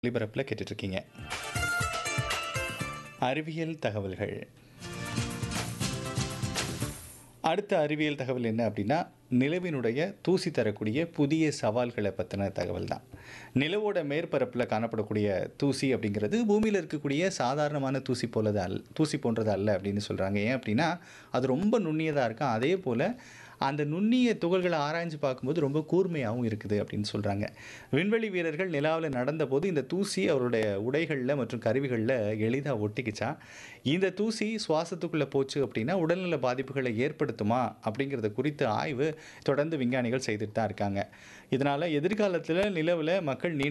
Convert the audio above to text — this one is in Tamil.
ஒளிபரப்பில் கேட்டுட்ருக்கீங்க அறிவியல் தகவல்கள் அடுத்த அறிவியல் தகவல் என்ன அப்படின்னா நிலவினுடைய தூசி தரக்கூடிய புதிய சவால்களை பற்றின தகவல் தான் நிலவோட மேற்பரப்பில் காணப்படக்கூடிய தூசி அப்படிங்கிறது பூமியில் இருக்கக்கூடிய சாதாரணமான தூசி போலது அல் தூசி போன்றது அல்ல அப்படின்னு சொல்கிறாங்க ஏன் அப்படின்னா அது ரொம்ப நுண்ணியதாக இருக்கும் அதே போல் அந்த நுண்ணிய துகள்களை ஆராய்ஞ்சு பார்க்கும்போது ரொம்ப கூர்மையாகவும் இருக்குது அப்படின்னு சொல்கிறாங்க விண்வெளி வீரர்கள் நிலாவில் நடந்தபோது இந்த தூசி அவருடைய உடைகளில் மற்றும் கருவிகளில் எளிதாக ஒட்டிக்கிச்சான் இந்த தூசி சுவாசத்துக்குள்ளே போச்சு அப்படின்னா உடல்நல பாதிப்புகளை ஏற்படுத்துமா அப்படிங்கிறத குறித்த ஆய்வு தொடர்ந்து விஞ்ஞானிகள் செய்துட்டு தான் இருக்காங்க இதனால் எதிர்காலத்தில் நிலவில் மக்கள் நீண்ட